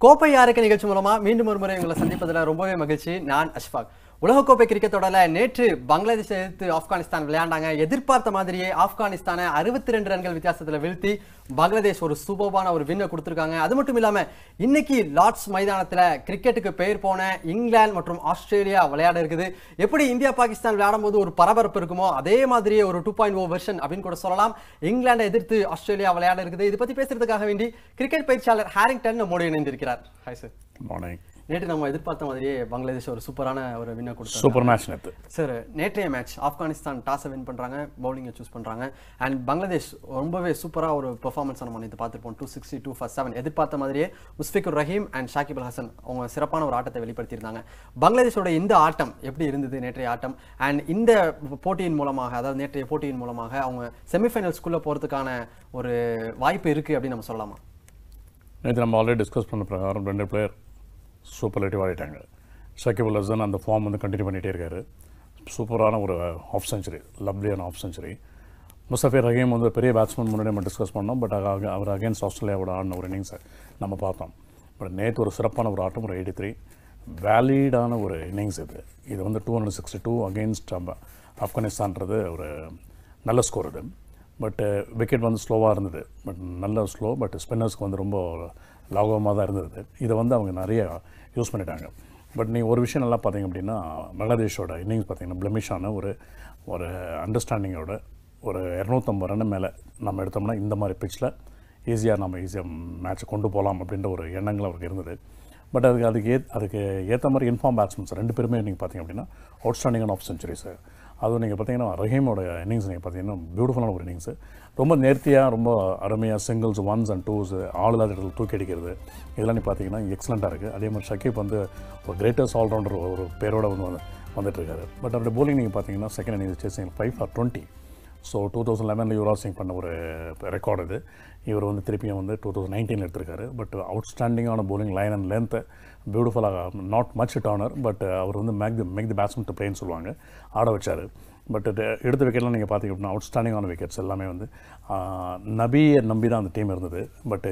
கோப்பை யாருக்கு நிகழ்ச்சி மூலமா மீண்டும் ஒரு முறை உங்களை சந்திப்பதில் ரொம்பவே மகிழ்ச்சி நான் அஷ்ஃபாக் உலகக்கோப்பை கிரிக்கெட் தொடரில் நேற்று பங்களாதேஷை எதிர்த்து ஆப்கானிஸ்தான் விளையாண்டாங்க எதிர்பார்த்த மாதிரியே ஆப்கானிஸ்தானை அறுபத்தி ரெண்டு ரன்கள் வித்தியாசத்தில் வீழ்த்தி பங்களாதேஷ் ஒரு சூப்பர்பான ஒரு வின்னை கொடுத்துருக்காங்க அது மட்டும் இல்லாம இன்னைக்கு லார்ட்ஸ் மைதானத்துல கிரிக்கெட்டுக்கு பெயர் போன இங்கிலாந்து மற்றும் ஆஸ்திரேலியா விளையாட இருக்குது எப்படி இந்தியா பாகிஸ்தான் விளையாடும் போது ஒரு பரபரப்பு இருக்குமோ அதே மாதிரியே ஒரு டூ பாயிண்ட் ஓ வெர்ஷன் அப்படின்னு கூட சொல்லலாம் இங்கிலாண்டை எதிர்த்து ஆஸ்திரேலியா விளையாட இருக்குது இது பத்தி பேசுறதுக்காக வேண்டி கிரிக்கெட் பயிற்சியாளர் ஹாரிங்டன் நம்மோடு இணைந்திருக்கிறார் ஹாய் சார் மார்னிங் நேற்று நம்ம எதிர்பார்த்த மாதிரியே பங்களாதேஷ் ஒரு சூப்பரான ஒரு வின்னை கொடுத்தாங்க சூப்பர் மேட்ச் நேற்று சார் நேற்றைய மேட்ச் ஆப்கானிஸ்தான் டாஸை வின் பண்றாங்க பவுலிங்கை சூஸ் பண்றாங்க அண்ட் பங்களாதேஷ் ரொம்பவே சூப்பரா ஒரு பெர்ஃபார்மன்ஸ் நம்ம நேற்று பார்த்துருப்போம் two sixty two first seven எதிர்பார்த்த மாதிரியே முஸ்ஃபிகுர் ரஹீம் அண்ட் ஷாகிப் அல் ஹசன் அவங்க சிறப்பான ஒரு ஆட்டத்தை வெளிப்படுத்தியிருந்தாங்க பங்களாதேஷோட இந்த ஆட்டம் எப்படி இருந்தது நேற்றைய ஆட்டம் அண்ட் இந்த போட்டியின் மூலமாக அதாவது நேற்றைய போட்டியின் மூலமாக அவங்க செமிஃபைனல்ஸ்குள்ளே போகிறதுக்கான ஒரு வாய்ப்பு இருக்கு அப்படின்னு நம்ம சொல்லலாமா நேற்று நம்ம ஆல்ரெடி டிஸ்கஸ் பண்ண பிரகாரம் ரெண்டு பிளேயர் சூப்பர்லேட்டிவ் ஆகிட்டாங்க ஷக்கிப் அல் ஹசன் அந்த ஃபார்ம் வந்து கண்டினியூ பண்ணிகிட்டே இருக்காரு சூப்பரான ஒரு ஆஃப் செஞ்சுரி லவ்லியான ஆஃப் செஞ்சுரி முஸ்தஃபீர் ரஹீம் வந்து பெரிய பேட்ஸ்மேன் முன்னாடி நம்ம டிஸ்கஸ் பண்ணோம் பட் அவர் அகேன்ஸ்ட் ஆஸ்திரேலியாவோட ஆடின ஒரு இன்னிங்ஸை நம்ம பார்த்தோம் பட் நேற்று ஒரு சிறப்பான ஒரு ஆட்டம் ஒரு எயிட்டி த்ரீ வேலிடான ஒரு இன்னிங்ஸ் இது இது வந்து two hundred sixty two against ஆப்கானிஸ்தான்றது ஒரு நல்ல ஸ்கோர் இது பட்டு விக்கெட் வந்து ஸ்லோவாக இருந்தது பட் நல்ல ஸ்லோ பட் ஸ்பின்னர்ஸ்க்கு வந்து ரொம்ப லாகவமாக தான் இருந்தது இதை வந்து அவங்க நிறைய யூஸ் பண்ணிட்டாங்க பட் நீ ஒரு விஷயம் நல்லா பார்த்தீங்க அப்படின்னா பங்களாதேஷோட இன்னிங்ஸ் பார்த்தீங்கன்னா பிளமிஷான ஒரு ஒரு அண்டர்ஸ்டாண்டிங்கோட ஒரு இரநூத்தம்பது ரன் மேலே நம்ம எடுத்தோம்னா இந்த மாதிரி பிச்சில் ஈஸியாக நம்ம ஈஸியாக மேட்ச்சை கொண்டு போகலாம் அப்படின்ற ஒரு எண்ணங்கள் அவருக்கு இருந்தது பட் அதுக்கு அதுக்கு ஏ அதுக்கு ஏற்ற மாதிரி இன்ஃபார்ம் பேட்ஸ்மேன்ஸ் ரெண்டு பேருமே நீங்கள் பார்த்தீங்க அப்படின்னா அவுட்ஸ்டாண்டிங்கான ஆஃப் சென்ச்சுரிஸ் அதுவும் நீங்கள் பார்த்தீங்கன்னா ரஹீமோட இன்னிங்ஸ் நீங்கள் பார்த்தீங்கன்னா பியூட்டிஃபுல்லான ஒரு இன்னிங்ஸு ரொம்ப நேர்த்தியாக ரொம்ப அருமையாக சிங்கிள்ஸ் ஒன்ஸ் அண்ட் டூஸ் ஆள் இல்லாத இடத்துல தூக்கி அடிக்கிறது இதெல்லாம் நீ பார்த்தீங்கன்னா எக்ஸலண்ட்டாக இருக்குது அதே மாதிரி ஷக்கீப் வந்து ஒரு கிரேட்டஸ்ட் ஆல்ரவுண்டர் ஒரு பேரோட வந்து வந்து வந்துட்டுருக்காரு பட் அவருடைய bowling நீங்கள் பார்த்தீங்கன்னா second innings chasing five for twenty so two thousand லெவனில் யுவராஜ் சிங் பண்ண ஒரு ரெக்கார்டு இது இவர் வந்து திருப்பியும் வந்து டூ தௌசண்ட் நைன்டீனில் எடுத்திருக்காரு பட் அவுட்ஸ்டாண்டிங்கான bowling லைன் அண்ட் லென்த்து பியூட்டிஃபுல்லாக நாட் மச் டர்னர் பட் அவர் வந்து make the make the batsman to பிளேன்னு சொல்லுவாங்க ஆட வச்சார் பட் எடுத்த விக்கெட்லாம் நீங்கள் பார்த்தீங்க அப்படின்னா அவுட்ஸ்டாண்டிங்கான விக்கெட்ஸ் எல்லாமே வந்து ஆஹ், நபியை நம்பி தான் அந்த டீம் இருந்தது பட்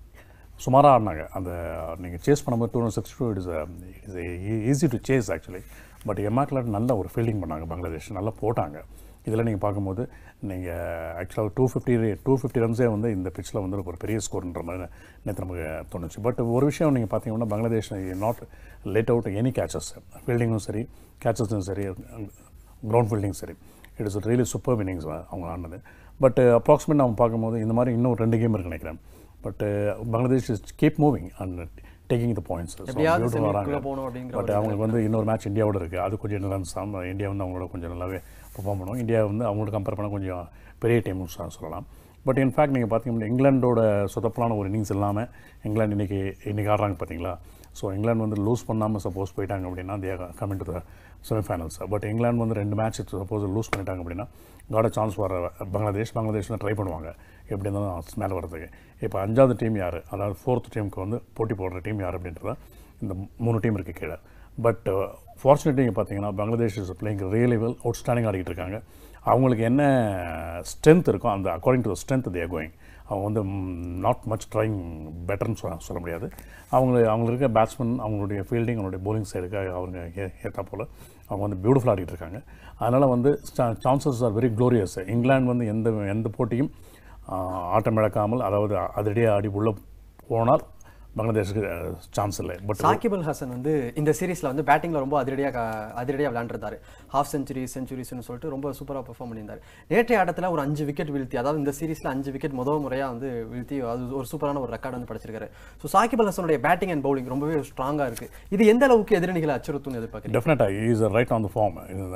சுமாராக ஆடினாங்க அந்த நீங்கள் சேஸ் பண்ணும்போது two hundred sixty two it's it's easy to chase actually but எம்மாக்கில் நல்ல ஒரு ஃபீல்டிங் பண்ணாங்க பங்களாதேஷ் நல்லா போட்டாங்க இதில் நீங்கள் பார்க்கும்போது நீங்கள் ஆக்சுவலாக டூ ஃபிஃப்டி டூ ஃபிஃப்டி ரன்ஸே வந்து இந்த பிச்சில் வந்து ஒரு பெரிய ஸ்கோர்ன்ற மாதிரி நேற்று நமக்கு தோணுச்சு பட் ஒரு விஷயம் நீங்கள் பார்த்தீங்கன்னா Bangladesh not let out any catches ஃபீல்டிங்கும் சரி கேச்சஸும் சரி கிரவுண்ட் ஃபீல்டிங் சரி it is really super innings அவங்க ஆடினது பட் அப்ராக்சிமேட் நம்ம பார்க்கும்போது இந்த மாதிரி இன்னும் ரெண்டு கேம் இருக்கு நினைக்கிறேன் but Bangladesh is keep moving and taking the points எப்படியாவது semi-க்குள்ள போகணும் அப்படிங்கிற பட் அவங்களுக்கு வந்து இன்னொரு மேட்ச் இந்தியாவோட இருக்குது அது கொஞ்சம் ரன்ஸ் தான் இந்தியா வந்து அவங்களோட கொஞ்சம் நல்லாவே பெர்ஃபார்ம் பண்ணுவோம் இந்தியா வந்து அவங்களோட கம்பேர் பண்ண கொஞ்சம் பெரிய டீம்னு சொல்லலாம் பட் இன்ஃபேக்ட் நீங்கள் பார்த்தீங்கன்னா இங்கிலாண்டோட சொதப்பலான ஒரு இன்னிங்ஸ் இல்லாமல் இங்கிலாந்து இன்றைக்கி இன்றைக்கி ஆடுறாங்க பார்த்தீங்களா ஸோ இங்கிலாந்து வந்து லூஸ் பண்ணாமல் சப்போஸ் போயிட்டாங்க அப்படின்னா they coming to the semifinals but England வந்து ரெண்டு மேட்ச் சப்போஸ் லூஸ் பண்ணிட்டாங்க அப்படின்னா காட சான்ஸ் வர பங்களாதேஷ் பங்களாதேஷ் தான் ட்ரை பண்ணுவாங்க எப்படி இருந்தாலும் மேலே வரதுக்கு இப்போ அஞ்சாவது டீம் யார் அதாவது ஃபோர்த் டீமுக்கு வந்து போட்டி போடுற டீம் யார் அப்படின்றத இந்த மூணு டீம் இருக்குது கீழே பட் ஃபார்ச்சுனேட்லி நீங்கள் பார்த்தீங்கன்னா Bangladesh is playing really well outstanding ஆடிக்கிட்டு இருக்காங்க அவங்களுக்கு என்ன ஸ்ட்ரென்த் இருக்கோ அந்த according to strength they're going அவங்க வந்து நாட் மச் ட்ரைங் பெட்டர்னு சொல்ல சொல்ல முடியாது அவங்க அவங்களுக்கு இருக்க பேட்ஸ்மேன் அவங்களுடைய ஃபீல்டிங் அவங்களுடைய bowling சைடுக்கு அவங்க ஏ- ஏத்தா போல் அவங்க வந்து பியூட்டிஃபுல்லாக ஆடிட்டு இருக்காங்க அதனால் வந்து chances are very glorious England வந்து எந்த எந்த போட்டியும் ஆஹ், ஆட்டம் இழக்காமல் அதாவது அதிரடியாக ஆடி உள்ளே போனால் பங்களாதேஷுக்கு சான்ஸ் இல்லை பட் சாகிப் அல் ஹசன் வந்து இந்த சீரிஸ்ல வந்து பேட்டிங்ல ரொம்ப அதிரடியாக அதிரடியாக விளையாண்டுருந்தாரு ஹாஃப் செஞ்சுரி செஞ்சுரிஸ்னு சொல்லிட்டு ரொம்ப சூப்பராக பெர்ஃபார்ம் பண்ணியிருந்தாரு நேற்றைய ஆட்டத்தில் ஒரு அஞ்சு விக்கெட் வீழ்த்தி அதாவது இந்த சீரிஸ்ல அஞ்சு விக்கெட் முதல் முறையா வந்து வீழ்த்தி அது ஒரு சூப்பரான ஒரு ரெக்கார்டு வந்து படைச்சிருக்காரு ஸோ சாகிப் அல் ஹசனுடைய பேட்டிங் அண்ட் பவுலிங் ரொம்பவே ஸ்ட்ராங்கா இருக்கு இது எந்த அளவுக்கு எதிரணிகளை அச்சுறுத்தும்னு எதிர்பார்க்குறீங்க டெஃபினட்டாக is right on the form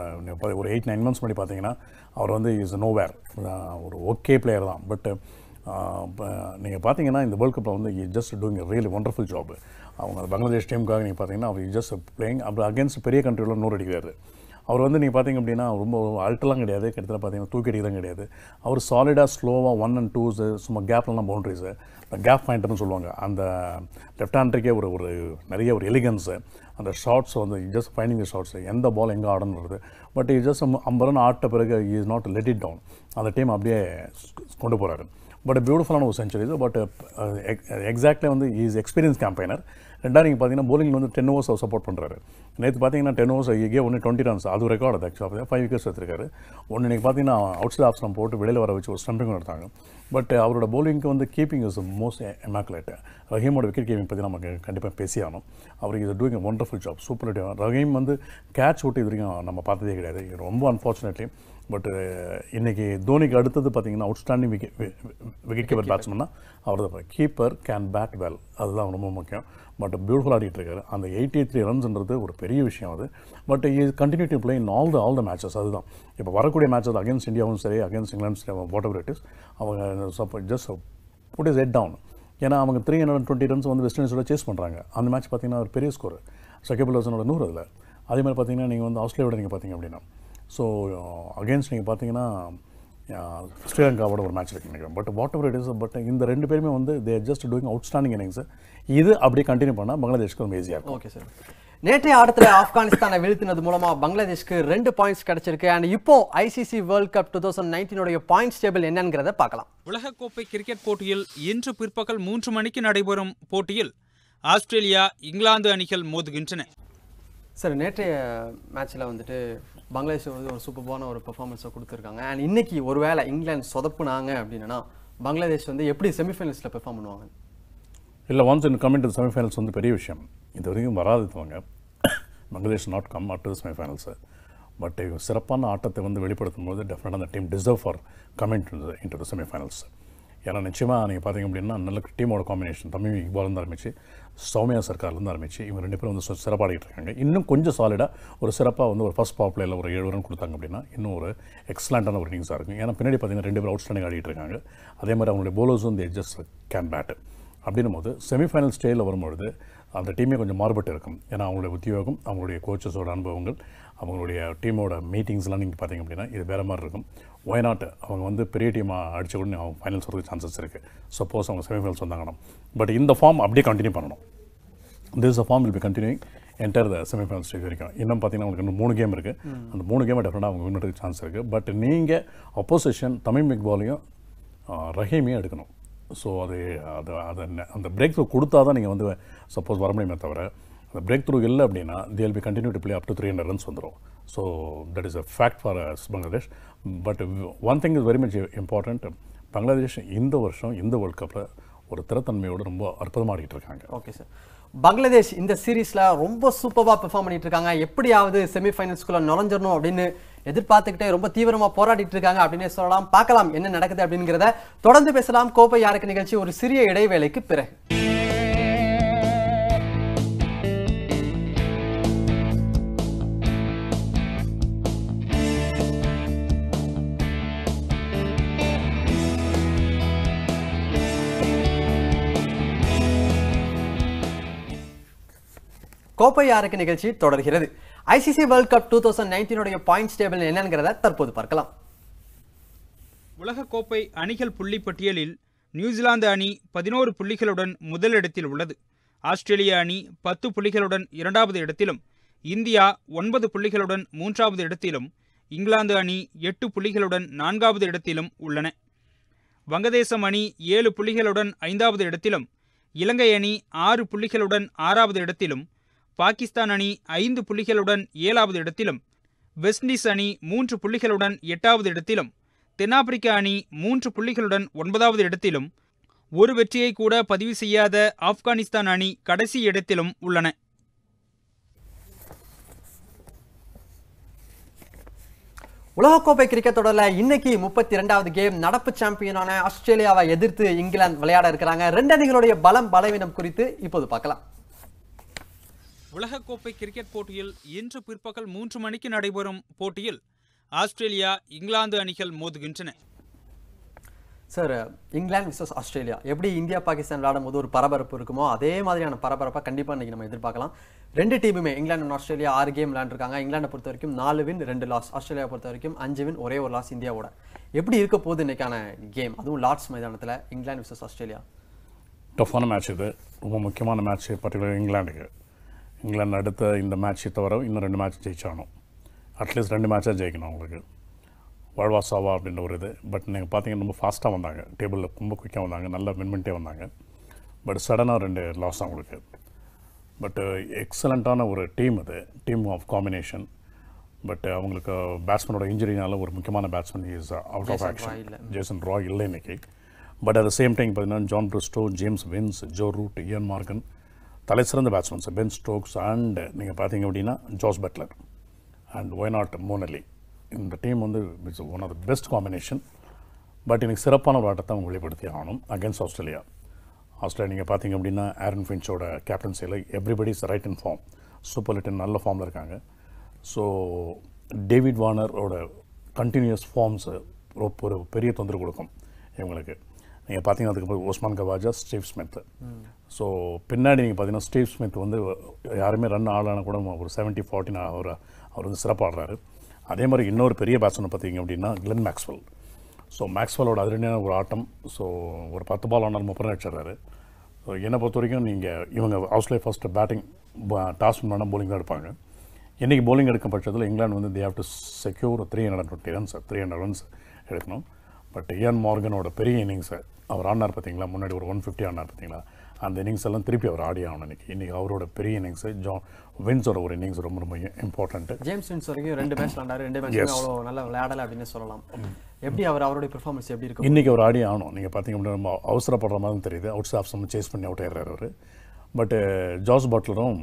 ஒரு எயிட் நைன் மந்த்ஸ் முன்னாடி பார்த்தீங்கன்னா அவர் வந்து இஸ் நோவேர் ஒரு ஓகே பிளேயர் தான் பட் நீங்கள் பார்த்தீங்கன்னா இந்த வேர்ல்ட் கப்பில் வந்து just doing really wonderful job அவங்க பங்களாதேஷ் டீமுக்காக நீங்கள் பார்த்தீங்கன்னா அவர் ஜஸ்ட் பிளேயிங் அப்படி அகேன்ஸ்ட் பெரிய கண்ட்ரியில் நூறு அடிக்கிறாரு அவர் வந்து நீங்கள் பார்த்தீங்க அப்படின்னா ரொம்ப அல்ட்டெல்லாம் கிடையாது கிட்டத்தட்ட பார்த்தீங்கன்னா தூக்கி அடிக்கலாம் கிடையாது அவர் சாலிடாக ஸ்லோவாக ஒன் அண்ட் டூஸு சும்மா கேப்லலாம் பவுண்ட்ரிஸு கேப் பாயிண்டர்னு சொல்லுவாங்க அந்த லெஃப்ட் ஹேண்டருக்கே ஒரு ஒரு நிறைய ஒரு எலிகன்ஸு அந்த ஷார்ட்ஸ் வந்து ஜஸ்ட் ஃபைனிங் த ஷார்ட்ஸ் எந்த பால் எங்கே ஆடணுன்றது பட் இஸ் ஜஸ்ட் ஐம்பது ரன் ஆட்ட பிறகு is not let it down அந்த டீம் அப்படியே கொண்டு போகிறாரு பட் பியூட்டிஃபுல்லான ஒரு செஞ்சுரி பட் எக்ஸாக்ட்லி வந்து இஸ் எக்ஸ்பீரியன்ஸ் கேம்பைனர் ரெண்டாவது நீங்கள் பார்த்தீங்கன்னா bowling வந்து டென் ஓவர்ஸ் சப்போர்ட் பண்ணுறாரு நேற்று பார்த்தீங்கன்னா டென் ஓவர்ஸ் இங்கே ஒன்று டுவெண்ட்டி ரன்ஸ் அது ரெக்கார்ட் அது ஆக்சுவலாக ஃபைவ் விக்கெட்ஸ் எடுத்திருக்காரு ஒன்று நீங்கள் பார்த்தீங்கன்னா அவுட் சைட் ஆப்ஷன் போட்டு வெளியில் வர வச்சு ஒரு ஸ்டம்பிங் எடுத்தாங்க பட் அவரோட bowling வந்து கீப்பிங் இஸ் மோஸ்ட் எமாக்குலேட் ரஹீமோட விக்கெட் கீப்பிங் பற்றி நமக்கு கண்டிப்பாக பேசியாகணும் அவருக்கு இது doing wonderful job super Rahim வந்து கேட்ச் விட்டு இது வரைக்கும் நம்ம பார்த்ததே கிடையாது இது ரொம்ப அன்ஃபார்ச்சுனேட்லி பட் இன்னைக்கு தோனிக்கு அடுத்தது பார்த்தீங்கன்னா அவுட்ஸ்டாண்டிங் விக்கெட் விக்கெட் கீப்பர் பேட்ஸ்மன்னா அவர் தான் கீப்பர் கேன் பேட் வெல் அதுதான் ரொம்ப முக்கியம் பட் பியூட்டிஃபுல் ஆடிட்டு இருக்காரு அந்த எயிட்டி த்ரீ ரன்ஸ்ன்றது ஒரு பெரிய விஷயம் அது but is continue to play in all the all the matches அதுதான் இப்போ வரக்கூடிய மேட்சஸ் அகேன்ஸ்ட் இந்தியாவும் சரி against England whatever it is அவங்க support just put is head down ஏன்னா அவங்க த்ரீ ஹண்ட்ரட் டுவெண்ட்டி ரன்ஸ் வந்து வெஸ்ட் இண்டீஸோட சேஸ் பண்ணுறாங்க அந்த மேட்ச் பார்த்தீங்கன்னா ஒரு பெரிய ஸ்கோர் சகிபுல் ஹசனோட நூறு அதில் அதே மாதிரி பார்த்தீங்கன்னா நீங்கள் வந்து ஆஸ்திரேலியாவோட நீங்கள் பார்த்தீங்க அப்படின்னா ஸோ அகேன்ஸ்ட் நீங்கள் பார்த்தீங்கன்னா அஹ், ஸ்ரீலங்காவோட ஒரு மேட்ச் இருக்கு நினைக்கிறேன் but whatever it is but இந்த ரெண்டு பேருமே வந்து they're just doing outstanding innings இது அப்படியே கண்டினியூ பண்ணால் பங்களாதேஷ்க்கு ரொம்ப ஈஸியாக இருக்கும் ஓகே சார் நேற்றைய ஆட்டத்துல ஆப்கானிஸ்தானை வீழ்த்தினது மூலமா பங்களாதேஷ்க்கு ரெண்டு பாயிண்ட்ஸ் கிடைச்சிருக்கு அண்ட் இப்போ ICC World Cup two thousand நைன்டீனுடைய பாயிண்ட்ஸ் டேபிள் என்னங்கிறத பார்க்கலாம் உலகக்கோப்பை கிரிக்கெட் போட்டியில் இன்று பிற்பகல் மூன்று மணிக்கு நடைபெறும் போட்டியில் ஆஸ்திரேலியா இங்கிலாந்து அணிகள் மோதுகின்றன சார் நேற்றைய மேட்ச்சில் வந்துட்டு பங்களாதேஷ் வந்து ஒரு சூப்பர்பான ஒரு பெர்ஃபார்மன்ஸை கொடுத்துருக்காங்க அண்ட் இன்னைக்கு ஒருவேளை இங்கிலாந்து சொதப்புனாங்க அப்படின்னா பங்களாதேஷ் வந்து எப்படி செமிஃபைனல்ஸில் பெர்ஃபார்ம் பண்ணுவாங்க இல்லை once in coming to semifinals வந்து பெரிய விஷயம் இது வரைக்கும் வராதவங்க Bangladesh not come at to semifinals but சிறப்பான ஆட்டத்தை வந்து வெளிப்படுத்தும் போது டெஃபினட்டாக அந்த team deserve for coming to in to semifinals ஏன்னா நிச்சயமாக நீங்கள் பார்த்தீங்க அப்படின்னா நல்ல டீமோட காம்பினேஷன் தமிழ் இக்பாலேருந்து ஆரம்பிச்சு சௌமியா சர்க்கார்லேருந்து ஆரம்பிச்சு இவங்க ரெண்டு பேரும் வந்து சிறப்பாடிட்டு இருக்காங்க இன்னும் கொஞ்சம் சாலிடாக ஒரு சிறப்பாக வந்து ஒரு ஃபஸ்ட் பவர் பிளேயில் ஒரு ஏழு ரன் கொடுத்தாங்க அப்படின்னா இன்னும் ஒரு எக்ஸலண்ட்டான ஒரு இன்னிங்ஸாக இருக்கும் ஏன்னா பின்னாடி பார்த்தீங்கன்னா ரெண்டு பேரும் அவுட்ஸ்டாண்டிங் ஆடிட்டு இருக்காங்க அதே மாதிரி அவங்களுடைய bowlers வந்து ஜஸ்ட் கேன் பேட் அப்படின்னும் போது செமிஃபைனல் ஸ்டேஜில் வரும்பொழுது அந்த டீமே கொஞ்சம் மாறுபட்டு இருக்கும் ஏன்னா அவங்களுடைய உத்தியோகம் அவங்களுடைய கோச்சஸோட அனுபவங்கள் அவங்களுடைய டீமோட மீட்டிங்ஸ்லாம் நீங்கள் பார்த்தீங்க அப்படின்னா இது வேறு மாதிரி இருக்கும் ஒயநாட் அவங்க வந்து பெரிய டீமாக அடிச்ச உடனே அவங்க ஃபைனல்ஸ் வரதுக்கு சான்சஸ் இருக்குது சப்போஸ் அவங்க செமிஃபைனல்ஸ் வந்தாங்கன்னா பட் இந்த ஃபார்ம் அப்படியே கண்டினியூ பண்ணணும் this form will be continuing enter the semifinal stage வரைக்கும் இன்னும் பார்த்தீங்கன்னா உங்களுக்கு இன்னும் மூணு கேம் இருக்குது அந்த மூணு கேமை டெஃபினட்டாக அவங்க வின் பண்ணுறதுக்கு சான்ஸ் இருக்குது பட் நீங்கள் அப்போசிஷன் தமிழ் மிக் பாலையும் ரஹீமையும் எடுக்கணும் ஸோ அது அது அதை ந- அந்த பிரேக் த்ரூ கொடுத்தா தான் நீங்கள் வந்து சப்போஸ் வர முடியுமே தவிர அந்த பிரேக் த்ரூ இல்லை அப்படின்னா till be continue to play up to three hundred runs வந்துடும் so that is a fact for Bangladesh but one thing is very much important Bangladesh இந்த வருஷம் இந்த வேர்ல்ட் கப்பில் ஒரு திறத்தன்மையோடு ரொம்ப அற்புதமாக ஆடிட்டு இருக்காங்க ஓகே சார் பங்களாதேஷ் இந்த சீரீஸ்ல ரொம்ப சூப்பராக பெர்ஃபார்ம் பண்ணிட்டு இருக்காங்க எப்படியாவது செமிஃபைனல்ஸ்குள்ள நுழைஞ்சிடணும் அப்படின்னு எதிர்பார்த்துக்கிட்டே ரொம்ப தீவிரமா போராடிட்டு இருக்காங்க அப்படின்னு சொல்லலாம் பார்க்கலாம் என்ன நடக்குது அப்படிங்கிறத தொடர்ந்து பேசலாம் கோப்பை யாருக்கு நிகழ்ச்சி ஒரு சிறிய இடைவேளைக்கு பிறகு கோப்பை யாருக்கு நிகழ்ச்சி தொடர்கிறது ICC World Cup two thousand நைன்டீனுடைய பாயிண்ட்ஸ் டேபிள் என்னங்கிறத தற்போது பார்க்கலாம் உலகக்கோப்பை அணிகள் புள்ளி பட்டியலில் நியூசிலாந்து அணி பதினோரு புள்ளிகளுடன் முதலிடத்தில் உள்ளது ஆஸ்திரேலிய அணி பத்து புள்ளிகளுடன் இரண்டாவது இடத்திலும் இந்தியா ஒன்பது புள்ளிகளுடன் மூன்றாவது இடத்திலும் இங்கிலாந்து அணி எட்டு புள்ளிகளுடன் நான்காவது இடத்திலும் உள்ளன வங்கதேசம் அணி ஏழு புள்ளிகளுடன் ஐந்தாவது இடத்திலும் இலங்கை அணி ஆறு புள்ளிகளுடன் ஆறாவது இடத்திலும் பாகிஸ்தான் அணி ஐந்து புள்ளிகளுடன் ஏழாவது இடத்திலும் வெஸ்ட் இண்டீஸ் அணி மூன்று புள்ளிகளுடன் எட்டாவது இடத்திலும் தென்னாப்பிரிக்க அணி மூன்று புள்ளிகளுடன் ஒன்பதாவது இடத்திலும் ஒரு வெற்றியை கூட பதிவு செய்யாத ஆப்கானிஸ்தான் அணி கடைசி இடத்திலும் உள்ளன உலகக்கோப்பை கிரிக்கெட் தொடர்ல இன்னைக்கு முப்பத்தி ரெண்டாவது கேம் நடப்பு சாம்பியனான ஆஸ்திரேலியாவை எதிர்த்து இங்கிலாந்து விளையாட இருக்கிறாங்க ரெண்டு அணிகளுடைய பலம் பலவீனம் குறித்து இப்போது பார்க்கலாம் உலகக்கோப்பை கிரிக்கெட் போட்டியில் இன்று பிற்பகல் மூன்று மணிக்கு நடைபெறும் போட்டியில் ஆஸ்திரேலியா இங்கிலாந்து அணிகள் மோதுகின்றன சார் இங்கிலாந்து விசஸ் ஆஸ்திரேலியா எப்படி இந்தியா பாகிஸ்தான் விளையாடும் போது ஒரு பரபரப்பு இருக்குமோ அதே மாதிரியான பரபரப்பை கண்டிப்பாக இன்னைக்கு நம்ம எதிர்பார்க்கலாம் ரெண்டு டீமுமே இங்கிலாந்து and ஆஸ்திரேலியா ஆறு கேம் விளையாண்டுருக்காங்க இங்கிலாண்டை பொறுத்த வரைக்கும் நாலு வின் ரெண்டு லாஸ் ஆஸ்திரேலியா பொறுத்த வரைக்கும் அஞ்சு வின் ஒரே ஒரு லாஸ் இந்தியாவோட எப்படி இருக்க போகுது இன்னைக்கான கேம் அதுவும் லார்ட்ஸ் மைதானத்தில் இங்கிலாந்து விசஸ் ஆஸ்திரேலியா டஃப்பான மேட்ச் இது ரொம்ப முக்கியமான மேட்ச் பர்டிகுலர் இங்கிலாந்துக்கு இங்கிலாந்து அடுத்த இந்த மேட்ச் தவிர இன்னும் ரெண்டு மேட்ச் ஜெயிச்சாகணும் அட்லீஸ்ட் ரெண்டு மேட்சாக ஜெயிக்கணும் அவங்களுக்கு வாழ்வா சாவா அப்படின்ற ஒரு இது பட் நீங்கள் பார்த்தீங்கன்னா ரொம்ப ஃபாஸ்ட்டாக வந்தாங்க டேபிளில் ரொம்ப குயிக்காக வந்தாங்க நல்லா வின் பண்ணிட்டே வந்தாங்க பட் சடனாக ரெண்டு லாஸ் அவங்களுக்கு பட் எக்ஸலண்ட்டான ஒரு டீம் அது டீம் ஆஃப் காம்பினேஷன் பட் அவங்களுக்கு பேட்ஸ்மேனோட இன்ஜுரினால ஒரு முக்கியமான batsman is out of Jason action Roy இல்ல. ஜேசன் ராய் இல்லை இன்னைக்கு but at the same time பார்த்தீங்கன்னா Jon Bairstow James Vince Joe Root Eoin Morgan தலை சிறந்த பேட்ஸ்மேன்ஸ் பென் ஸ்டோக்ஸ் அண்ட் நீங்கள் பார்த்தீங்க அப்படின்னா Jos Buttler and why not Moeen Ali இந்த டீம் வந்து it's one of the best combination but எனக்கு சிறப்பான ஒரு ஆட்டத்தை அவங்க வெளிப்படுத்தி ஆகணும் அகேன்ஸ்ட் ஆஸ்திரேலியா ஆஸ்திரேலியா நீங்கள் பார்த்தீங்க அப்படின்னா ஆரன் ஃபின்ச்சோட கேப்டன்சியில் everybody is right in form super லிட்டன் நல்ல ஃபார்மில் இருக்காங்க ஸோ டேவிட் வார்னரோட கண்டினியூஸ் ஃபார்ம்ஸு ஒரு பெரிய தொந்தரவு கொடுக்கும் இவங்களுக்கு நீங்கள் பார்த்தீங்கன்னா அதுக்கப்புறம் Usman Khawaja Steve Smith so பின்னாடி நீங்கள் பார்த்தீங்கன்னா ஸ்டீவ் ஸ்மித் வந்து யாருமே ரன் ஆளான கூட ஒரு செவன்ட்டி ஃபார்ட்டின் அவர் அவர் வந்து சிறப்பாடுறாரு அதே மாதிரி இன்னொரு பெரிய பேட்ஸ்மேன் பார்த்தீங்க அப்படின்னா கிளென் மேக்ஸ்வெல் ஸோ மேக்ஸ்வெல்லோட அதிரடியான ஒரு ஆட்டம் ஸோ ஒரு பத்து பால் ஆனாலும் முப்பது அடிச்சிடுறாரு ஸோ என்னை பொறுத்த வரைக்கும் நீங்கள் இவங்க ஆஸ்திரேலியா ஃபஸ்ட்டு பேட்டிங் டாஸ் பண்ணால் bowling தான் எடுப்பாங்க இன்றைக்கி bowling எடுக்கும் பட்சத்தில் இங்கிலாந்து வந்து they have to secure three hundred twenty runs three hundred runs எடுக்கணும் பட் இயான் மார்கனோட பெரிய இன்னிங்ஸை அவர் ஆடினார் பார்த்தீங்களா முன்னாடி ஒரு ஒன் ஃபிஃப்டி ஆடினார் பார்த்தீங்களா அந்த இன்னிங்ஸ் எல்லாம் திருப்பி அவர் ஆடி ஆகணும் இன்னைக்கு இன்றைக்கி அவரோட பெரிய இன்னிங்ஸு ஜா வின்ஸோட ஒரு இன்னிங்ஸ் ரொம்ப ரொம்ப இம்பார்ட்டண்ட்டு ஜேம்ஸ் வின்ஸ் வரைக்கும் ரெண்டு மேட்ச் விளாண்டாரு ரெண்டு மேட்ச் Yes. அவ்வளோ நல்லா விளையாடல அப்படின்னு சொல்லலாம் எப்படி அவர் அவருடைய பெர்ஃபார்மன்ஸ் எப்படி இருக்கும் இன்றைக்கி அவர் ஆடி ஆகணும் நீங்கள் பார்த்தீங்க அப்படின்னா ரொம்ப அவசரப்படுற மாதிரி தெரியுது அவுட் ஸ்டாஃப் சம் சேஸ் பண்ணி அவுட் ஆயிடுறாரு அவர் பட்டு ஜாஸ் பட்லரும்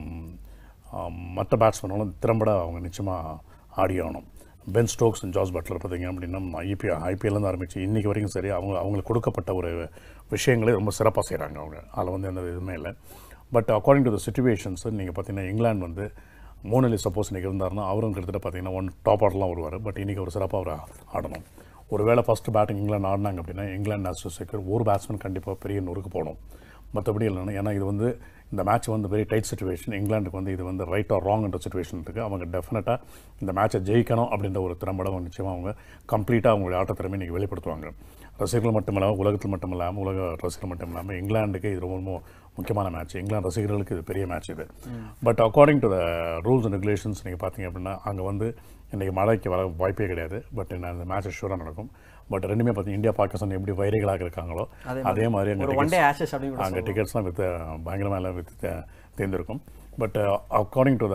ஆம், மற்ற பேட்ஸ்மேனும் திறம்பட அவங்க நிச்சயமாக ஆடி ஆகணும் பென் ஸ்டோக்ஸ் ஜாஸ் பட்லர் பார்த்தீங்க அப்படின்னா ஐபிஎல் ஐபிஎல்லேருந்து ஆரம்பித்து இன்றைக்கி வரைக்கும் சரி அவங்க அவங்களுக்கு கொடுக்கப்பட்ட ஒரு விஷயங்களே ரொம்ப சிறப்பாக செய்கிறாங்க அவங்க அதில் வந்து எந்த இதுவுமே இல்லை but according to the situations நீங்கள் பார்த்தீங்கன்னா இங்கிலாந்து வந்து மோனலி சப்போஸ் இன்றைக்கி இருந்தாருன்னா அவரும் கிட்டத்தட்ட பார்த்தீங்கன்னா ஒன் டாப் ஆர்டர்லாம் வருவார் பட் இன்றைக்கி ஒரு சிறப்பாக அவர் ஆடணும் ஒருவேளை ஃபஸ்ட்டு பேட்டிங் இங்கிலாந்து ஆடினாங்க அப்படின்னா இங்கிலாந்து நேஸ் செக்யூர் ஒரு பேட்ஸ்மேன் கண்டிப்பாக பெரிய நொறுக்கு போகணும் மற்றபடி இல்லைன்னா ஏன்னா இது வந்து இந்த மேட்ச் வந்து வெரி டைட் சுச்சுவேஷன் இங்கிலாந்துக்கு வந்து இது வந்து ரைட் ஆர் ராங்ன்ற சுச்சுவேஷன் இருக்குது அவங்க டெஃபினட்டாக இந்த மேட்சை ஜெயிக்கணும் அப்படின்ற ஒரு திறம்பட அவங்க நிச்சயமாக அவங்க கம்ப்ளீட்டாக அவங்களுடைய ஆட்டத்திறமை இன்றைக்கி வெளிப்படுத்துவாங்க ரசிகர்கள் மட்டும் இல்லாமல் உலகத்தில் மட்டும் இல்லாமல் உலக ரசிகர்கள் மட்டும் இல்லாமல் இங்கிலாந்துக்கு இது ரொம்ப ரொம்ப முக்கியமான மேட்ச் இங்கிலாந்து ரசிகர்களுக்கு இது பெரிய மேட்ச் இது but according to the rules and regulations நீங்கள் பார்த்தீங்க அப்படின்னா அங்கே வந்து இன்றைக்கி மழைக்கு வர வாய்ப்பே கிடையாது பட் இந்த மேட்ச் ஷூராக நடக்கும் பட் ரெண்டுமே பார்த்தீங்க இந்தியா பாகிஸ்தான் எப்படி வைரிகளாக இருக்காங்களோ அதே அதே மாதிரி அங்கே ஒரு ஒன் டே ஆஷஸ் அப்படின்னு கூட அங்கே டிக்கெட்ஸ்லாம் விற்று பயங்கரமாக எல்லாம் விற்று தேர்ந்திருக்கும் but according to the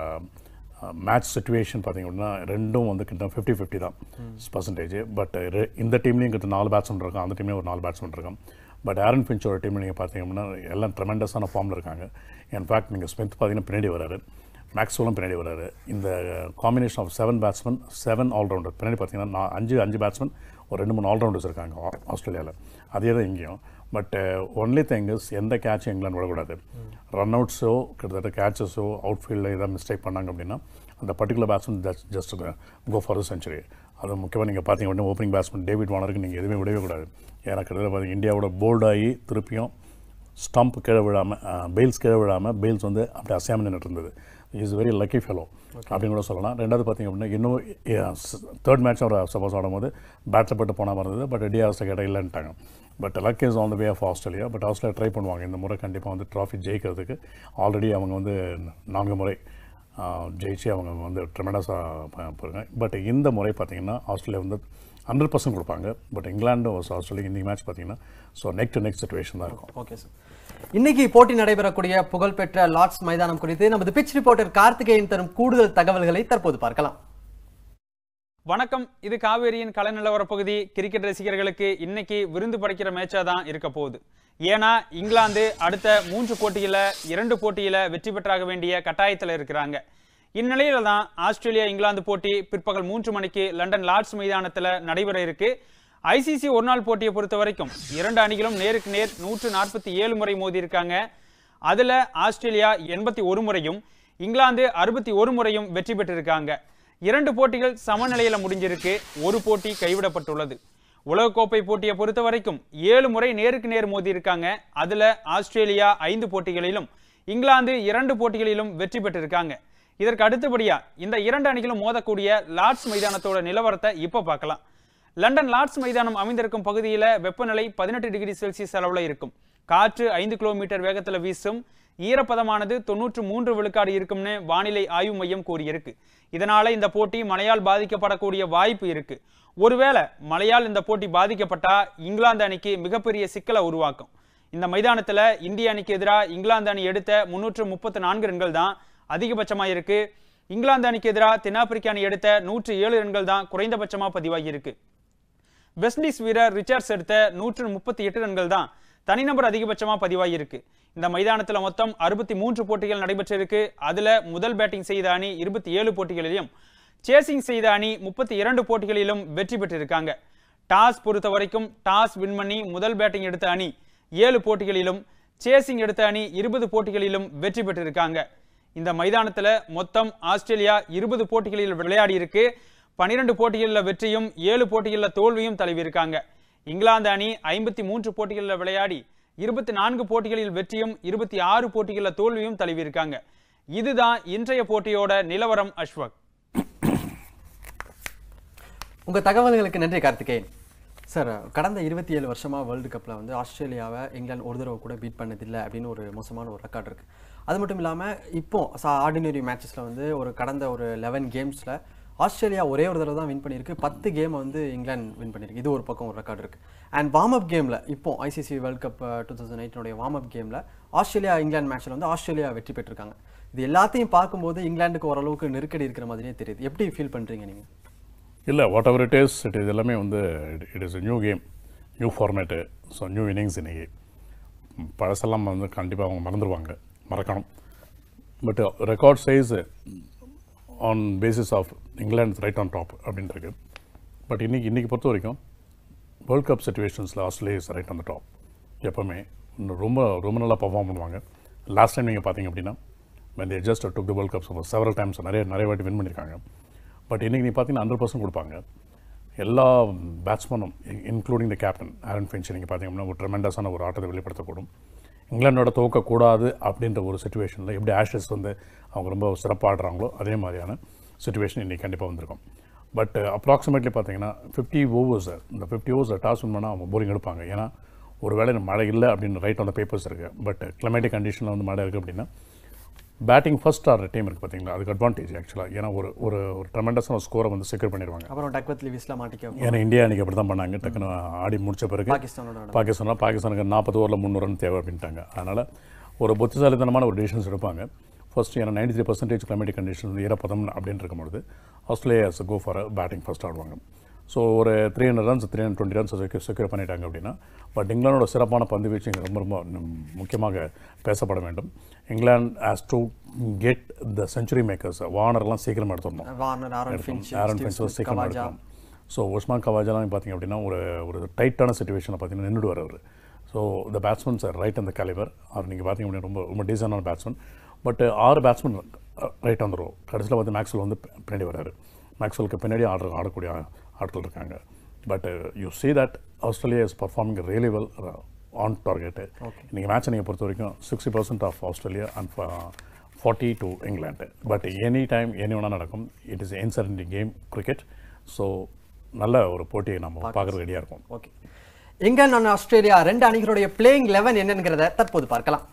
match situation பார்த்தீங்க அப்படின்னா ரெண்டும் வந்து கிட்ட ஃபிஃப்டி ஃபிஃப்டி தான் பர்சன்டேஜ் பட் இந்த டீம்லேயும் கிட்ட நாலு பேட்ஸ்மேன் இருக்கும் அந்த டீம்லேயும் ஒரு நாலு பேட்ஸ்மேன் இருக்கும் பட் ஆரன் பிஞ்சோட டீம் நீங்கள் பார்த்தீங்க அப்படின்னா எல்லாம் ட்ரெமெண்டஸான ஃபார்மில் இருக்காங்க இன்ஃபேக்ட் நீங்கள் ஸ்மித் பார்த்தீங்கன்னா பின்னாடி வராரு மேக்ஸ்வெலும் பின்னாடி வராரு இந்த combination of seven batsman seven allrounder பின்னாடி பார்த்தீங்கன்னா நான் அஞ்சு அஞ்சு பேட்ஸ்மேன் ஒரு ரெண்டு மூணு ஆல்ரவுண்டர்ஸ் இருக்காங்க ஆ- ஆஸ்திரேலியாவில் அதே தான் இங்கேயும் பட் ஒன்லி திங் இஸ் எந்த கேட்சும் இங்கிலாந்து விடக்கூடாது ரன் அவுட்ஸோ கிட்டத்தட்ட கேட்சஸோ அவுட் ஃபீல்டில் ஏதாவது மிஸ்டேக் பண்ணாங்க அப்படின்னா அந்த particular batsman just go for century அது முக்கியமாக நீங்கள் பார்த்தீங்க அப்படின்னா ஓப்பனிங் பேட்ஸ்மேன் டேவிட் வார்னருக்கு நீங்கள் எதுவுமே விடவே கூடாது ஏன்னா கிட்டத்தட்ட பார்த்தீங்க இந்தியாவோட போல்டாகி திருப்பியும் ஸ்டம்ப் கீழே விழாமல் பெயில்ஸ் கீழே விழாமல் பெயில்ஸ் வந்து அப்படி அசையாமல் நின்றுட்டு இருந்தது இஸ் வெரி லக்கி ஃபெலோ அப்படின்னு கூட சொல்லலாம் ரெண்டாவது பார்த்தீங்க அப்படின்னா இன்னும் தேர்ட் மேட்ச் அவர் சப்போஸ் ஆடும்போது பேட்டில் பட்டு போனால் இருந்தது பட் டிஆர்எஸ்ட்டை கேட்டால் இல்லைன்ட்டாங்க but luck is on the way of Australia but Australia try பண்ணுவாங்க இந்த முறை கண்டிப்பாக வந்து ட்ராஃபி ஜெயிக்கிறதுக்கு ஆல்ரெடி அவங்க வந்து நான்கு முறை ஆஹ், ஜெயிச்சு அவங்க வந்து ட்ரெமெண்டஸாக போகிறாங்க பட் இந்த முறை பார்த்தீங்கன்னா ஆஸ்திரேலியா வந்து ஹண்ட்ரட் பர்சன்ட் கொடுப்பாங்க பட் இங்கிலாண்டு வர்ஸ் ஆஸ்திரேலியா இந்த மேட்ச் பார்த்தீங்கன்னா so neck to next situation தான் இருக்கும் ஓகே சார் இன்னைக்கு போட்டி நடைபெறக்கூடிய புகழ்பெற்ற லார்ட்ஸ் மைதானம் குறித்து நமது பிச் ரிப்போர்ட்டர் கார்த்திகேயன் தரும் கூடுதல் தகவல்களை தற்போது பார்க்கலாம் வணக்கம் இது காவேரியின் கலை நிலவர பகுதி கிரிக்கெட் ரசிகர்களுக்கு இன்னைக்கு விருந்து படைக்கிற மேட்சா தான் இருக்க போகுது ஏன்னா இங்கிலாந்து அடுத்த மூன்று போட்டியில இரண்டு போட்டியில வெற்றி பெற்றாக வேண்டிய கட்டாயத்தில் இருக்கிறாங்க இந்நிலையில தான் ஆஸ்திரேலியா இங்கிலாந்து போட்டி பிற்பகல் மூன்று மணிக்கு லண்டன் லார்ட்ஸ் மைதானத்துல நடைபெற இருக்கு ஐசிசி ஒரு நாள் போட்டியை பொறுத்த வரைக்கும் இரண்டு அணிகளும் நேருக்கு நேர் நூற்று நாற்பத்தி ஏழு முறை மோதி இருக்காங்க அதுல ஆஸ்திரேலியா எண்பத்தி ஒரு முறையும் இங்கிலாந்து அறுபத்தி ஒரு முறையும் வெற்றி பெற்றிருக்காங்க இரண்டு போட்டிகள் சமநிலையில முடிஞ்சிருக்கு ஒரு போட்டி கைவிடப்பட்டுள்ளது உலகக்கோப்பை போட்டியை பொறுத்த வரைக்கும் ஏழு முறை நேருக்கு நேர் மோதி இருக்காங்க அதுல ஆஸ்திரேலியா ஐந்து போட்டிகளிலும் இங்கிலாந்து இரண்டு போட்டிகளிலும் வெற்றி பெற்றிருக்காங்க இதற்கு அடுத்தபடியா இந்த இரண்டு அணிகளும் மோதக்கூடிய லார்ட்ஸ் மைதானத்தோட நிலவரத்தை இப்ப பார்க்கலாம் லண்டன் லார்ட்ஸ் மைதானம் அமைந்திருக்கும் பகுதியில வெப்பநிலை பதினெட்டு டிகிரி செல்சியஸ் அளவுல இருக்கும் காற்று ஐந்து கிலோமீட்டர் வேகத்துல வீசும் ஈரப்பதமானது தொன்னூற்று மூன்று விழுக்காடு இருக்கும்னு வானிலை ஆய்வு மையம் கூறியிருக்கு இதனால இந்த போட்டி மழையால் பாதிக்கப்படக்கூடிய வாய்ப்பு இருக்கு ஒருவேளை மழையால் இந்த போட்டி பாதிக்கப்பட்டா இங்கிலாந்து அணிக்கு மிகப்பெரிய சிக்கலை உருவாக்கும் இந்த மைதானத்துல இந்திய அணிக்கு எதிராக இங்கிலாந்து அணி எடுத்த முன்னூற்று முப்பத்தி நான்கு ரன்கள் தான் அதிகபட்சமா இருக்கு இங்கிலாந்து அணிக்கு எதிராக தென்னாப்பிரிக்க அணி எடுத்த நூற்று ஏழு ரன்கள் தான் குறைந்தபட்சமா பதிவாகி இருக்கு வெஸ்ட் இண்டீஸ் வீரர் ரிச்சர்ட்ஸ் எடுத்த நூற்று முப்பத்தி எட்டு ரன்கள் தான் தனிநபர் அதிகபட்சமா பதிவாகி இருக்கு இந்த மைதானத்துல மொத்தம் அறுபத்தி மூன்று போட்டிகள் நடைபெற்றிருக்கு அதுல முதல் பேட்டிங் செய்த அணி இருபத்தி ஏழு போட்டிகளிலும் சேசிங் செய்த அணி முப்பத்தி இரண்டு போட்டிகளிலும் வெற்றி பெற்றிருக்காங்க டாஸ் பொறுத்த வரைக்கும் டாஸ் வின் பண்ணி முதல் பேட்டிங் எடுத்த அணி ஏழு போட்டிகளிலும் சேசிங் எடுத்த அணி இருபது போட்டிகளிலும் வெற்றி பெற்றிருக்காங்க இந்த மைதானத்துல மொத்தம் ஆஸ்திரேலியா இருபது போட்டிகளில் விளையாடி இருக்கு பனிரெண்டு போட்டிகளில் வெற்றியும் ஏழு போட்டிகளில் தோல்வியும் தழுவியிருக்காங்க இங்கிலாந்து அணி ஐம்பத்தி மூன்று போட்டிகளில் விளையாடி இருபத்தி நான்கு போட்டிகளில் வெற்றியும் இருபத்தி ஆறு போட்டிகளில் தோல்வியும் தழுவியிருக்காங்க இதுதான் இன்றைய போட்டியோட நிலவரம் அஸ்வக் உங்க தகவல்களுக்கு நன்றி கார்த்திகேயன் சார் கடந்த இருபத்தி ஏழு வருஷமா வேர்ல்டு கப்ல வந்து ஆஸ்திரேலியாவை இங்கிலாந்து ஒரு தடவை கூட பீட் பண்ணதில்லை அப்படின்னு ஒரு மோசமான ஒரு ரெக்கார்ட் இருக்கு அது மட்டும் இல்லாம இப்போ ஆர்டினரி மேட்சஸ்ல வந்து ஒரு கடந்த ஒரு லெவன் கேம்ஸ்ல ஆஸ்திரேலியா ஒரே ஒரு தடவை தான் வின் பண்ணியிருக்கு பத்து கேம் வந்து இங்கிலாந்து வின் பண்ணியிருக்கு இது ஒரு பக்கம் ஒரு ரெக்கார்ட் இருக்கு அண்ட் வார்ம் அப் கேம்ல இப்போ ICC World Cup two thousand எயிட்டினுடைய வார்ம் அப் கேம்ல ஆஸ்திரேலியா இங்கிலாந்து மேட்ச்ல வந்து ஆஸ்திரேலியா வெற்றி பெற்றிருக்காங்க இது எல்லாத்தையும் பார்க்கும்போது இங்கிலாந்துக்கு ஓரளவுக்கு நெருக்கடி இருக்கிற மாதிரியே தெரியுது எப்படி ஃபீல் பண்றீங்க நீங்க இல்லை whatever it is it இது எல்லாமே வந்து it is new game new format so new innings இன்னைக்கு பழசெல்லாம் வந்து கண்டிப்பாக அவங்க மறந்துடுவாங்க மறக்கணும் but record size on basis of England right on top அப்படின்ட்டு பட் இன்னைக்கு இன்றைக்கி பொறுத்த வரைக்கும் வேர்ல்ட் கப் சுச்சுவேஷன்ஸில் Australia is right on the top எப்போவுமே இன்னும் ரொம்ப ரொம்ப நல்லா பர்ஃபார்ம் பண்ணுவாங்க லாஸ்ட் டைம் நீங்கள் பார்த்தீங்க அப்படின்னா when they just took the world cups several times நிறைய நிறைய வாட்டி வின் பண்ணியிருக்காங்க பட் இன்றைக்கி நீ பார்த்தீங்கன்னா ஹண்ட்ரட் பர்சன்ட் கொடுப்பாங்க எல்லா பேட்ஸ்மேனும் including the captain Aaron Finch நீங்கள் பார்த்தீங்கன்னா ஒரு ட்ரெமெண்டஸான ஒரு ஆட்டத்தை வெளிப்படுத்தக்கூடும் இங்கிலாண்டோட துவக்கக்கூடாது அப்படின்ற ஒரு சுச்சுவேஷனில் எப்படி ஆஷஸ் வந்து அவங்க ரொம்ப சிறப்பாக ஆடுறாங்களோ அதே மாதிரியான சுச்சுவேஷன் இன்றைக்கி கண்டிப்பாக வந்திருக்கும் பட் அப்ராக்சிமேட்லி பார்த்தீங்கன்னா ஃபிஃப்டி ஓவர்ஸ் இந்த ஃபிஃப்டி ஓவர்ஸில் டாஸ் வின் பண்ணால் அவங்க போரிங் எடுப்பாங்க ஏன்னா ஒரு வேளை மழை இல்லை அப்படின்னு ரைட் ஆன் பேப்பர்ஸ் இருக்குது பட் கிளைமேட்டிக் கண்டிஷனில் வந்து மழை இருக்குது அப்படின்னா பேட்டிங் ஃபர்ஸ்ட் ஆடுற டீம் இருக்குது பார்த்தீங்களா அதுக்கு அட்வான்டேஜ் ஆக்சுவலாக ஏன்னா ஒரு ஒரு ஒரு ட்ரெமெண்டஸான ஸ்கோரை வந்து செக்யூர் பண்ணிடுவாங்க அப்புறம் டக்வத் லிவிஸ்ல மாட்டிக்க ஏன்னா இந்தியா அன்றைக்கி அப்படி தான் பண்ணாங்க டக்குன்னு ஆடி முடிச்ச பிறகு பாகிஸ்தானோட ஆட- பாகிஸ்தானில் பாகிஸ்தானுக்கு நாற்பது ஓவரில் முந்நூறு ரன் தேவை அப்படின்ட்டாங்க அதனால் ஒரு புத்திசாலித்தனமான ஒரு டிசிஷன்ஸ் எடுப்பாங்க ஃபர்ஸ்ட் ஏன்னா ninety three percentage climatic condition வந்து ஈரப்பதம் அப்படின்னு இருக்கும்பொழுது Australia go for batting first ஆடுவாங்க ஸோ ஒரு three hundred runs three hundred twenty runs secure secure பண்ணிட்டாங்க அப்படின்னா பட் இங்கிலாந்தோட சிறப்பான பந்து வீச்சு இங்க ரொம்ப ரொம்ப நம் முக்கியமாக பேசப்பட வேண்டும் England has to get the century makers வார்னர்லாம் சீக்கிரமாக எடுத்துடணும் Warner Aaron Finch Aaron Steve ஃபென்ஸ் ஸ்மித், சீக்கிரம் கவாஜா எடுக்கணும் ஸோ உஸ்மான் கவாஜாலாம் பார்த்தீங்க அப்படின்னா ஒரு ஒரு டைட்டான சுச்சுவேஷனில் பார்த்தீங்கன்னா நின்றுடுவார் அவர் so the batsmen are right அந்த கேலிவர் அவர் நீங்கள் பார்த்தீங்க அப்படின்னா ரொம்ப ரொம்ப டீசனான பேட்ஸ்மேன் பட் ஆறு பேட்ஸ்மேன் ரைட் வந்துடும் கடைசியில் வந்து மேக்ஸ்வெல் வந்து பி- பின்னாடி வராரு மேக்ஸ்வெலுக்கு பின்னாடி ஆடுற ஆடக்கூடிய ஆட்கள் இருக்காங்க but you see that Australia is performing really well on target நீங்கள் மேட்சை நீங்கள் பொறுத்த வரைக்கும் sixty percent of Australia and forty to England but any time any ஒன்றா நடக்கும் it is uncertain game cricket so நல்ல ஒரு போட்டியை நம்ம பார்க்குறது ரெடியாக இருக்கும் ஓகே இங்கிலாந்து and ஆஸ்திரேலியா ரெண்டு அணிகளுடைய பிளேயிங் லெவன் என்னங்கிறத தற்போது பார்க்கலாம்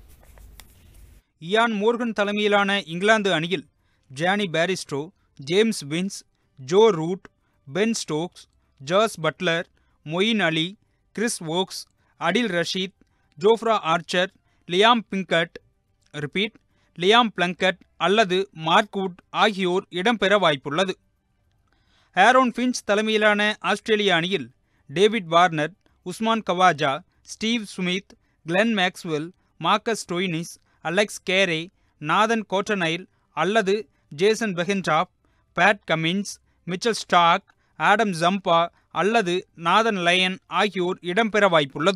இயான் மோர்கன் தலைமையிலான இங்கிலாந்து அணியில் Jonny Bairstow James Vince Joe Root Ben Stokes Jos Buttler Moeen Ali Chris Woakes Adil Rashid Jofra Archer Liam Plunkett repeat Liam Plunkett அல்லது மார்க்வுட் ஆகியோர் இடம்பெற வாய்ப்புள்ளது ஆரோன் ஃபின்ச் தலைமையிலான ஆஸ்திரேலிய அணியில் David Warner Usman Khawaja Steve Smith Glenn Maxwell Marcus Stoinis Alex Carey Nathan Coulter Nile அல்லது Jason Behrendorff Pat Cummins Mitchell Starc Adam Zampa அல்லது Nathan line ஆகியோர் இடம்பெற வாய்ப்புள்ளது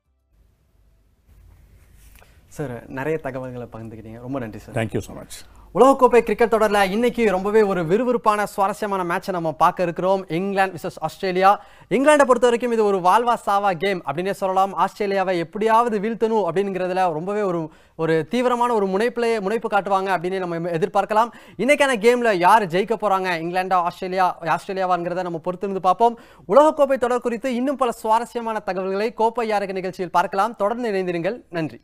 சார் நிறைய தகவல்களை பகிர்ந்துக்கிட்டீங்க ரொம்ப நன்றி சார் தேங்க்யூ ஸோ மச் உலகக்கோப்பை கிரிக்கெட் தொடரில் இன்னைக்கு ரொம்பவே ஒரு விறுவிறுப்பான சுவாரஸ்யமான மேட்சை நம்ம பார்க்க இருக்கிறோம் இங்கிலாந்து விசஸ் ஆஸ்திரேலியா இங்கிலாண்டை பொறுத்த வரைக்கும் இது ஒரு வாழ்வா சாவா கேம் அப்படின்னே சொல்லலாம் ஆஸ்திரேலியாவை எப்படியாவது வீழ்த்தணும் அப்படிங்கிறதுல ரொம்பவே ஒரு ஒரு தீவிரமான ஒரு முனைப்பிலே முனைப்பு காட்டுவாங்க அப்படின்னு நம்ம எதிர்பார்க்கலாம் இன்னைக்கான கேம்ல யார் ஜெயிக்க போறாங்க இங்கிலாண்டா ஆஸ்திரேலியா ஆஸ்திரேலியாவாங்கிறத நம்ம பொறுத்திருந்து பார்ப்போம் உலகக்கோப்பை தொடர் குறித்து இன்னும் பல சுவாரஸ்யமான தகவல்களை கோப்பை யாருக்கு நிகழ்ச்சியில் பார்க்கலாம் தொடர்ந்து இணைந்திருங்கள் நன்றி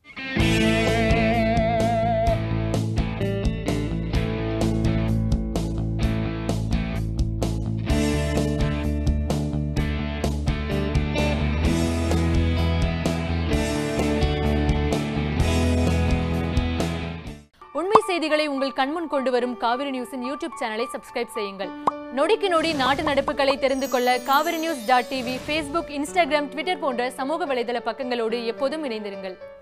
உண்மை செய்திகளை உங்கள் கண்முன் கொண்டு வரும் காவிரி நியூஸின் யூடியூப் சேனலை சப்ஸ்கிரைப் செய்யுங்கள் நொடிக்கு நொடி நாட்டு நடப்புகளை தெரிந்து கொள்ள Kaveri news dot TV Facebook Instagram Twitter போன்ற சமூக வலைதள பக்கங்களோடு எப்போதும் இணைந்திருங்கள்